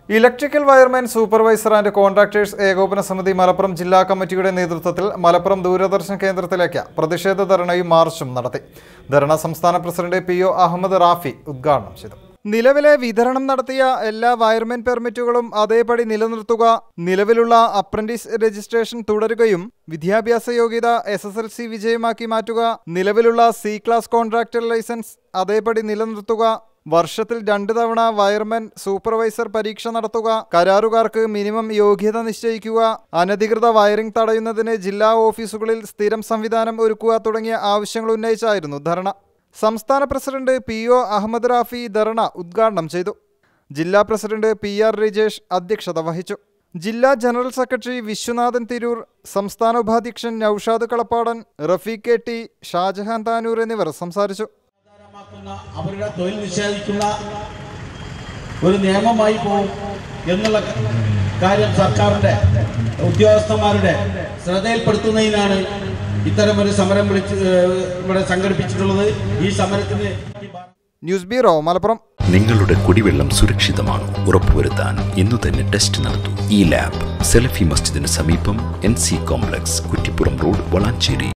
electrical wireman supervisor and contractors ഏകോപന സമിതി മലപ്പുറം ജില്ലാ കമ്മിറ്റിയുടെ നേതൃത്വത്തിൽ മലപ്പുറം ദൂരദർശൻ കേന്ദ്രത്തിലേക്ക് പ്രതിഷേധ ധർണയും മാർച്ചും നടത്തി ധർണ സംസ്ഥാന president P O Ahammed Rafi ഉദ്ഘാടനം ചെയ്തു നിലവിലെ വിതരണം നടത്തിയ എല്ലാ വയർമാൻ പെർമിറ്റുകളും അതേപടി നിലനിർത്തുക നിലവിലുള്ള അപ്രന്റീസ് രജിസ്ട്രേഷൻ തുടരുകയും വിദ്യാഭ്യാസ യോഗ്യത എസ് എസ് എൽ സി വിജയമാക്കി മാറ്റുക നിലവിലുള്ള സി ക്ലാസ് കോൺട്രാക്ടർ ലൈസൻസ് അതേപടി നിലനിർത്തുക വർഷത്തിൽ രണ്ട് തവണ വയർമാൻ സൂപ്പർവൈസർ പരീക്ഷ നടത്തുക കരാറുകാർക്ക് മിനിമം യോഗ്യത നിശ്ചയിക്കുക അനധികൃത വയറിംഗ് തടയുന്നതിന് ജില്ലാ ഓഫീസുകളിൽ സ്ഥിരം സംവിധാനം ഒരുക്കുക തുടങ്ങിയ ആവശ്യങ്ങൾ ഉന്നയിച്ചായിരുന്നു ധർണ സംസ്ഥാന president P O Ahammed Rafi ധർണ ഉദ്ഘാടനം ചെയ്തു ജില്ലാ പ്രസിഡന്റ് പി ആർ രജേഷ് അധ്യക്ഷത വഹിച്ചു ജില്ലാ ജനറൽ സെക്രട്ടറി വിശ്വനാഥൻ തിരൂർ സംസ്ഥാന ഉപാധ്യക്ഷൻ നൌഷാദ് കളപ്പാടൻ റഫീഖ് കെ ടി ഷാജഹാൻ താനൂർ എന്നിവർ സംസാരിച്ചു ആധാരമാക്കുന്ന അവരുടെ തൊഴിൽ നിഷേധിക്കുന്ന ഒരു നിയമമായി പോകും എന്നുള്ള കാര്യം സർക്കാരിന്റെ ഉദ്യോഗസ്ഥന്മാരുടെ ശ്രദ്ധയിൽപ്പെടുത്തുന്നതിനാണ് ഇത്തരമൊരു സമരം വിളിച്ച് ഏഹ്, ഇവിടെ സംഘടിപ്പിച്ചിട്ടുള്ളത് ഈ സമരത്തിന് ന്യൂസ് ബ്യൂറോ മലപ്പുറം നിങ്ങളുടെ കുടിവെള്ളം സുരക്ഷിതമാണോ ഉറപ്പുവരുത്താൻ ഇന്നു തന്നെ ടെസ്റ്റ് നടത്തൂ ഈ ലാബ് സെലഫി മസ്ജിദിന് സമീപം N C complex Kuttippuram road Valanchery